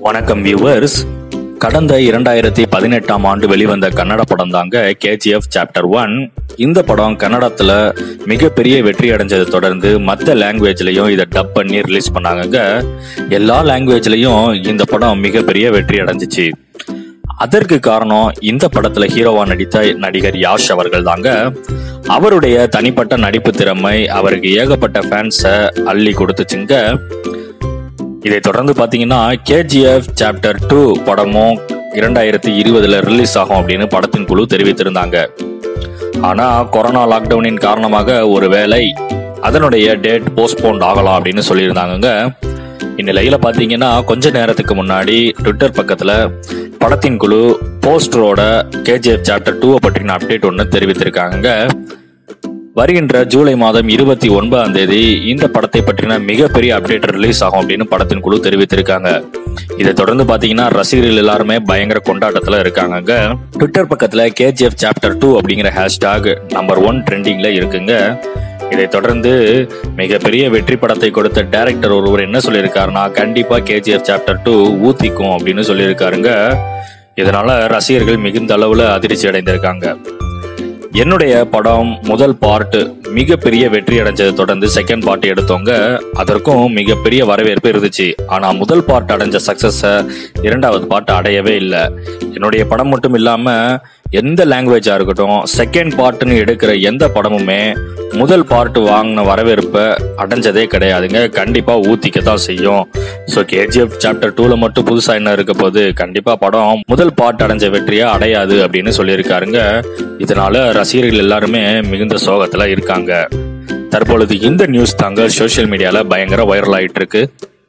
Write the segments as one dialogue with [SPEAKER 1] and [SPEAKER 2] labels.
[SPEAKER 1] வணக்கம் வியூவர்ஸ் கடந்த இரண்டாயிரத்தி பதினெட்டாம் ஆண்டு வெளிவந்த கன்னட படம் தாங்க கேஜிஎஃப் சாப்டர் ஒன் இந்த படம் கன்னடத்துல மிகப்பெரிய வெற்றி அடைஞ்சதை தொடர்ந்து மற்ற லாங்குவேஜ்லயும் இதை டப் பண்ணி ரிலீஸ் பண்ணாங்கங்க எல்லா லாங்குவேஜ்லயும் இந்த படம் மிகப்பெரிய வெற்றி அடைஞ்சிச்சு அதற்கு காரணம் இந்த படத்துல ஹீரோவா நடித்த நடிகர் யாஷ் அவர்கள் தாங்க அவருடைய தனிப்பட்ட நடிப்பு திறமை அவருக்கு ஏகப்பட்ட ஃபேன்ஸை அள்ளி கொடுத்துச்சுங்க இதை தொடர்ந்து பாத்தீங்கன்னா கேஜிஎஃப் சாப்டர் டூ படமும் இரண்டாயிரத்தி இருபதுல ரிலீஸ் ஆகும் அப்படின்னு படத்தின் குழு தெரிவித்திருந்தாங்க ஆனா கொரோனா லாக்டவுனின் காரணமாக ஒருவேளை அதனுடைய டேட் போஸ்ட்போன் ஆகலாம் அப்படின்னு சொல்லியிருந்தாங்கங்க இந்நிலையில பாத்தீங்கன்னா கொஞ்ச நேரத்துக்கு முன்னாடி ட்விட்டர் பக்கத்துல படத்தின் குழு போஸ்டரோட கேஜிஎஃப் சாப்டர் டூவை பற்றின அப்டேட் ஒன்று தெரிவித்திருக்காங்க வருகின்ற ஜூலை மாதம் இருபத்தி ஒன்பதாம் தேதி இந்த படத்தை பற்றின மிகப்பெரிய அப்டேட் ரிலீஸ் ஆகும் அப்படின்னு படத்தின் குழு தெரிவித்திருக்காங்க இதை தொடர்ந்து பாத்தீங்கன்னா ரசிகர்கள் எல்லாருமே பயங்கர கொண்டாட்டத்துல இருக்காங்க ட்விட்டர் பக்கத்துல கேஜிஎஃப் சாப்டர் டூ அப்படிங்கிற ஹேஷ்டாக் நம்பர் ஒன் ட்ரெண்டிங்ல இருக்குங்க இதை தொடர்ந்து மிகப்பெரிய வெற்றி படத்தை கொடுத்த டைரக்டர் ஒருவர் என்ன சொல்லியிருக்காருன்னா கண்டிப்பா கேஜிஎஃப் சாப்டர் டூ ஊத்திக்கும் அப்படின்னு சொல்லியிருக்காருங்க இதனால ரசிகர்கள் மிகுந்த அளவுல அதிர்ச்சி அடைந்திருக்காங்க என்னுடைய படம் முதல் பார்ட் மிகப்பெரிய வெற்றி அடைஞ்சதை தொடர்ந்து செகண்ட் பார்ட் எடுத்தவங்க அதற்கும் மிகப்பெரிய வரவேற்பு இருந்துச்சு ஆனா முதல் பார்ட் அடைஞ்ச சக்சஸ இரண்டாவது பார்ட் அடையவே இல்லை என்னுடைய படம் மட்டும் இல்லாம எந்த லாங்குவேஜா இருக்கட்டும் செகண்ட் பார்ட்னு எடுக்கிற எந்த படமுமே முதல் பார்ட் வாங்கின வரவேற்பை அடைஞ்சதே கிடையாதுங்க கண்டிப்பா ஊத்திக்க தான் செய்யும் ஸோ கேஜிஎஃப் சாப்டர் டூல மட்டும் புதுசா என்ன இருக்க போது கண்டிப்பா படம் முதல் பார்ட் அடைஞ்ச வெற்றியை அடையாது அப்படின்னு சொல்லியிருக்காருங்க இதனால ரசிகர்கள் எல்லாருமே மிகுந்த சோகத்துல இருக்காங்க தற்பொழுது இந்த நியூஸ் தாங்க சோஷியல் மீடியால பயங்கர வைரல் ஆயிட்டு இருக்கு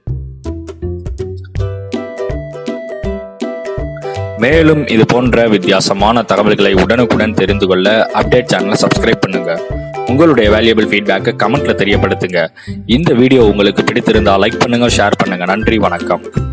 [SPEAKER 1] மேலும் இது போன்ற வித்தியாசமான தகவல்களை உடனுக்குடன் தெரிந்து கொள்ள அப்டேட் சேனலை சப்ஸ்கிரைப் பண்ணுங்க உங்களுடைய வேல்யூபிள் ஃபீட்பேக்கை கமெண்ட்ல தெரியப்படுத்துங்க இந்த வீடியோ உங்களுக்கு பிடித்திருந்தா லைக் பண்ணுங்க ஷேர் பண்ணுங்க நன்றி வணக்கம்